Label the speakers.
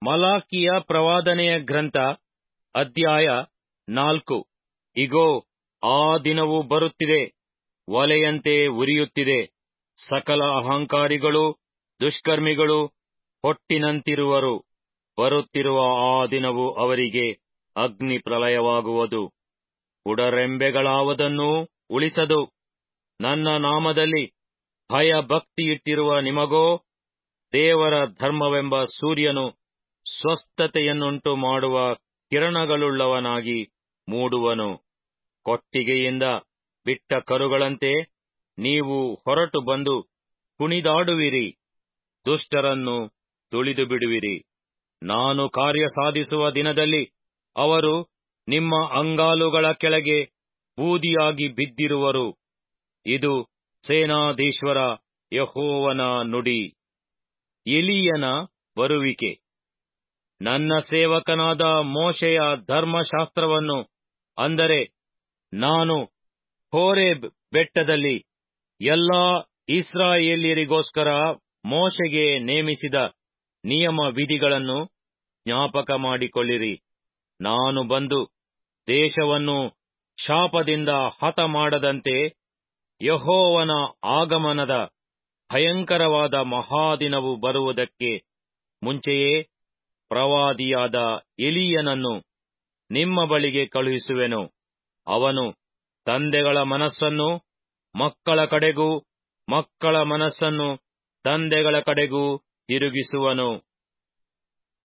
Speaker 1: ಮಲಾಕಿಯ ಪ್ರವಾದನೆಯ ಗ್ರಂಥ ಅಧ್ಯಾಯ ನಾಲ್ಕು ಇಗೋ ಆ ದಿನವು ಬರುತ್ತಿದೆ ಒಲೆಯಂತೆ ಉರಿಯುತ್ತಿದೆ ಸಕಲ ಅಹಂಕಾರಿಗಳು ದುಷ್ಕರ್ಮಿಗಳು ಹೊಟ್ಟಿನಂತಿರುವರು ಬರುತ್ತಿರುವ ಆ ದಿನವು ಅವರಿಗೆ ಅಗ್ನಿ ಪ್ರಳಯವಾಗುವುದು ಉಡರೆಂಬೆಗಳಾವುದನ್ನೂ ಉಳಿಸದು ನನ್ನ ನಾಮದಲ್ಲಿ ಭಯ ಭಕ್ತಿಯಿಟ್ಟಿರುವ ನಿಮಗೋ ದೇವರ ಧರ್ಮವೆಂಬ ಸೂರ್ಯನು ಸ್ವಸ್ಥತೆಯನ್ನುಂಟು ಮಾಡುವ ಕಿರಣಗಳುಳ್ಳವನಾಗಿ ಮೂಡುವನು ಕೊಟ್ಟಿಗೆಯಿಂದ ಬಿಟ್ಟ ಕರುಗಳಂತೆ ನೀವು ಹೊರಟು ಬಂದು ಕುಣಿದಾಡುವಿರಿ ದುಷ್ಟರನ್ನು ತುಳಿದು ಬಿಡುವಿರಿ ನಾನು ಕಾರ್ಯ ಸಾಧಿಸುವ ದಿನದಲ್ಲಿ ಅವರು ನಿಮ್ಮ ಅಂಗಾಲುಗಳ ಕೆಳಗೆ ಬೂದಿಯಾಗಿ ಬಿದ್ದಿರುವರು ಇದು ಸೇನಾಧೀಶ್ವರ ಯಹೋವನ ನುಡಿ ಎಲೀಯನ ಬರುವಿಕೆ ನನ್ನ ಸೇವಕನಾದ ಮೋಶೆಯ ಧರ್ಮಶಾಸ್ತ್ರವನ್ನು ಅಂದರೆ ನಾನು ಹೋರೇಬ್ ಬೆಟ್ಟದಲ್ಲಿ ಎಲ್ಲಾ ಇಸ್ರಾಯೇಲ್ಯರಿಗೋಸ್ಕರ ಮೋಶೆಗೆ ನೇಮಿಸಿದ ನಿಯಮ ವಿಧಿಗಳನ್ನು ಜ್ಞಾಪಕ ಮಾಡಿಕೊಳ್ಳಿರಿ ನಾನು ಬಂದು ದೇಶವನ್ನು ಶಾಪದಿಂದ ಹತ ಮಾಡದಂತೆ ಯಹೋವನ ಆಗಮನದ ಭಯಂಕರವಾದ ಮಹಾದಿನವು ಬರುವುದಕ್ಕೆ ಮುಂಚೆಯೇ ಪ್ರವಾದಿಯಾದ ಎಲೀಯನನ್ನು ನಿಮ್ಮ ಬಳಿಗೆ ಕಳುಹಿಸುವೆನು ಅವನು ತಂದೆಗಳ ಮನಸ್ಸನ್ನು ಮಕ್ಕಳ ಕಡೆಗೂ ಮಕ್ಕಳ ಮನಸ್ಸನ್ನು ತಂದೆಗಳ ಕಡೆಗೂ ತಿರುಗಿಸುವನು